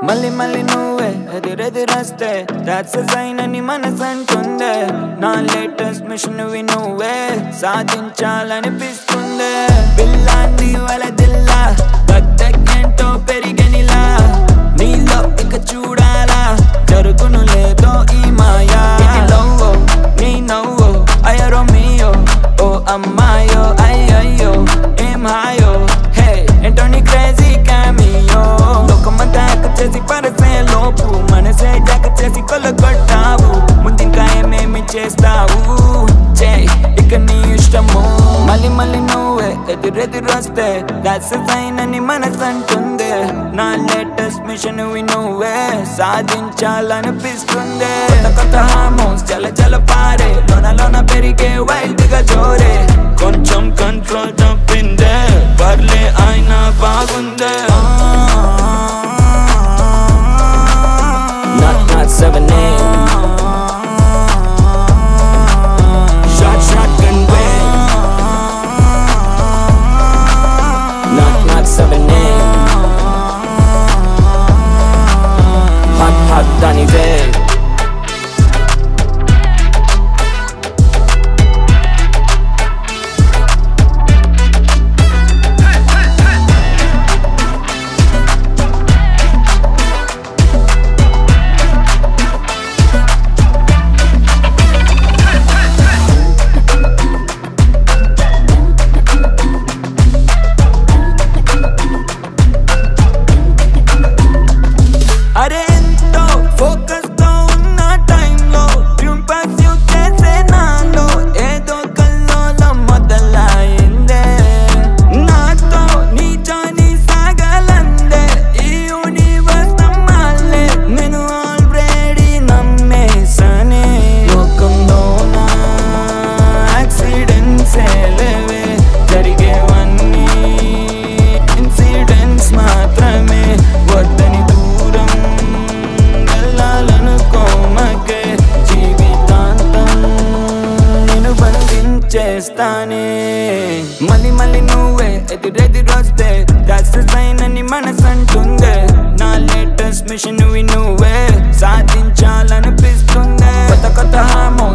మళ్ళీ మళ్ళీ నువ్వే ఎదురెదురొస్తే దాట్స్ సైన్ అని మనసు అంటుందే నా లేటెస్ట్ మిషన్ వి నువ్వే సాధించాలనిపిస్తుందే పిల్లాంది వల దిల్లా దగ్గేంటో పెరిగనిలా నీలో ఇక చూడాలా జరుగును లేదో ఈ మాయా ఇది లవ్వో నీ నవ్వో అయ్యరో మీయో ఓ అమ్మాయో అయ్యయ్యో ఏం హాయో హే ఏంటో నీ క్రేజీ క్యామియో లోకమంతా హ్యాక్ చేసి పరసే లోపు మనసే జాక చేసి కొల్లగొట్టావు ముందింకా ఏమేమి చేస్తావు చే ఇక నీ ఇష్టము మళ్ళీ మళ్ళీ నువ్వే ఎదురెదురొస్తే దాట్స్ సైన్ అని మనసు అంటుంది నా లేటెస్ట్ మిషన్ వి నువ్వే సాధించాలనిపిస్తుంది కొత్త కొత్త హార్మోన్స్ జల జల పారే లోన లోన పెరిగే వైల్డ్ గా జోరే కొంచెం కంట్రోల్ తప్పిందే పర్లే అయినా బాగుందే Not not seven eight. Shot shotgun way. Not not seven eight. Hot hot Danny Bay. అరే ఎంతో ఫోకస్ తో ఉన్న టైంలో ట్యూన్ పర్స్యూ చేసే నాలో ఏదో కల్లోలం మొదలైందే నాతో నీ జాని సాగలందే ఈ యూనివర్స్ నమ్మాలే నేను ఆల్రెడీ నమ్మేసనే లోకంలో నా యాక్సిడెంట్స్ లేవే జరిగేవన్నీ ఇన్సిడెంట్స్ మాత్రమే వద్దని దూరం వెళ్ళాలనుకోమకే జీవితాంతం నేను బంధించేస్తానే మళ్ళీ మళ్ళీ నువ్వే ఎదురెదురొస్తే దాట్స్ సైన్ అని మనసు అంటుందే నా లేటెస్ట్ మిషన్ వి నువ్వే సాధించాలనిపిస్తుందే కొత్త కొత్త హార్మోన్స్